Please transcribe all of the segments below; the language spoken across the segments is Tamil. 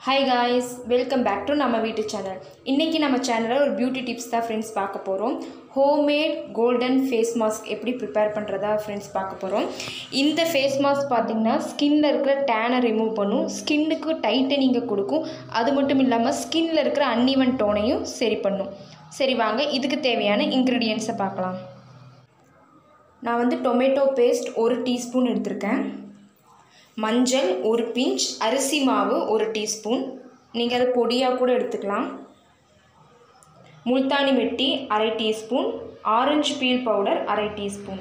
hi guys welcome back to நம்ம வீட்டு சேனல் இன்றைக்கி நம்ம சேனலில் ஒரு பியூட்டி டிப்ஸ் தான் ஃப்ரெண்ட்ஸ் பார்க்க போகிறோம் ஹோம்மேட் கோல்டன் ஃபேஸ் மாஸ்க் எப்படி ப்ரிப்பேர் பண்ணுறதா ஃப்ரெண்ட்ஸ் பார்க்க போகிறோம் இந்த ஃபேஸ் மாஸ்க் பார்த்திங்கன்னா ஸ்கின்னில் இருக்கிற டேனை ரிமூவ் பண்ணும் ஸ்கின்னுக்கு டைட்டனிங்கை கொடுக்கும் அது மட்டும் இல்லாமல் ஸ்கின்னில் இருக்கிற அன்இவன் டோனையும் சரி பண்ணும் சரி வாங்க இதுக்கு தேவையான இன்க்ரீடியன்ஸை பார்க்கலாம் நான் வந்து டொமேட்டோ பேஸ்ட் ஒரு டீஸ்பூன் எடுத்திருக்கேன் மஞ்சள் ஒரு பிஞ்ச் அரிசி மாவு ஒரு டீஸ்பூன் நீங்கள் அதை பொடியாக கூட எடுத்துக்கலாம் முல்தானி மெட்டி அரை டீஸ்பூன் ஆரஞ்சு பீல் பவுடர் அரை டீஸ்பூன்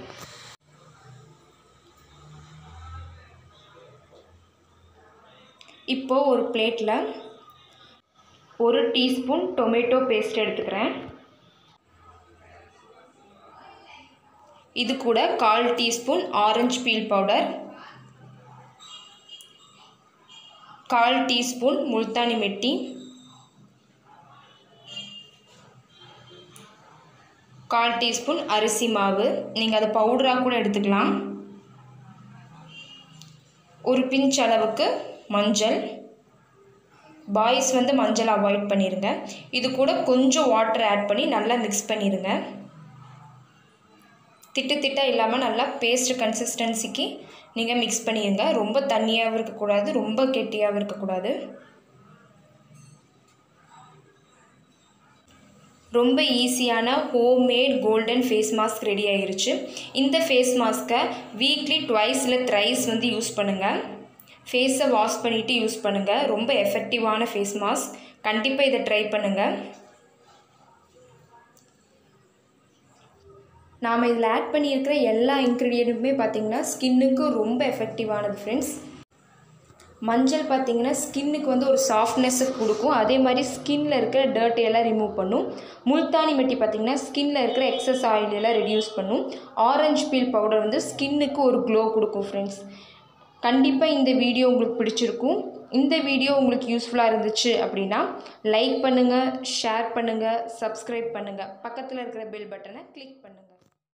இப்போது ஒரு பிளேட்டில் ஒரு டீஸ்பூன் டொமேட்டோ பேஸ்ட் எடுத்துக்கிறேன் இது கூட கால் டீஸ்பூன் ஆரஞ்சு பீல் பவுடர் கால் டீஸ்பூன் முல்தானி மெட்டி கால் டீஸ்பூன் அரிசி மாவு நீங்கள் அதை பவுடராக கூட எடுத்துக்கலாம் ஒரு பிஞ்ச் அளவுக்கு மஞ்சள் பாய்ஸ் வந்து மஞ்சள் அவாய்ட் பண்ணிடுங்க இது கூட கொஞ்சம் வாட்டர் ஆட் பண்ணி நல்லா மிக்ஸ் பண்ணிடுங்க திட்டு திட்டாக இல்லாமல் நல்லா பேஸ்ட் கன்சிஸ்டன்சிக்கு நீங்கள் மிக்ஸ் பண்ணிடுங்க ரொம்ப தண்ணியாகவும் இருக்கக்கூடாது ரொம்ப கெட்டியாகவும் இருக்கக்கூடாது ரொம்ப ஈஸியான homemade golden face mask ready ஆயிருச்சு இந்த ஃபேஸ் மாஸ்க்கை வீக்லி ட்வைஸ் இல்லை த்ரைஸ் வந்து யூஸ் பண்ணுங்கள் ஃபேஸை வாஷ் பண்ணிவிட்டு யூஸ் பண்ணுங்கள் ரொம்ப எஃபெக்டிவான ஃபேஸ் மாஸ்க் கண்டிப்பாக இதை ட்ரை பண்ணுங்கள் நாம் இதில் ஆட் பண்ணியிருக்கிற எல்லா இன்க்ரீடியண்ட்டுமே பார்த்திங்கன்னா ஸ்கின்னுக்கு ரொம்ப எஃபெக்டிவானது ஃப்ரெண்ட்ஸ் மஞ்சள் பார்த்திங்கன்னா ஸ்கின்னுக்கு வந்து ஒரு சாஃப்ட்னஸ்ஸை கொடுக்கும் அதே மாதிரி ஸ்கின்னில் இருக்கிற டர்ட் எல்லாம் ரிமூவ் பண்ணும் முல்தானி மெட்டி பார்த்திங்கன்னா ஸ்கின்னில் இருக்கிற எக்ஸஸ் ஆயில் எல்லாம் ரெடியூஸ் பண்ணும் ஆரஞ்சு பீல் பவுடர் வந்து ஸ்கின்னுக்கு ஒரு க்ளோ கொடுக்கும் ஃப்ரெண்ட்ஸ் கண்டிப்பாக இந்த வீடியோ உங்களுக்கு பிடிச்சிருக்கும் இந்த வீடியோ உங்களுக்கு யூஸ்ஃபுல்லாக இருந்துச்சு அப்படின்னா லைக் பண்ணுங்கள் ஷேர் பண்ணுங்கள் சப்ஸ்கிரைப் பண்ணுங்கள் பக்கத்தில் இருக்கிற பெல் பட்டனை கிளிக் பண்ணுங்கள்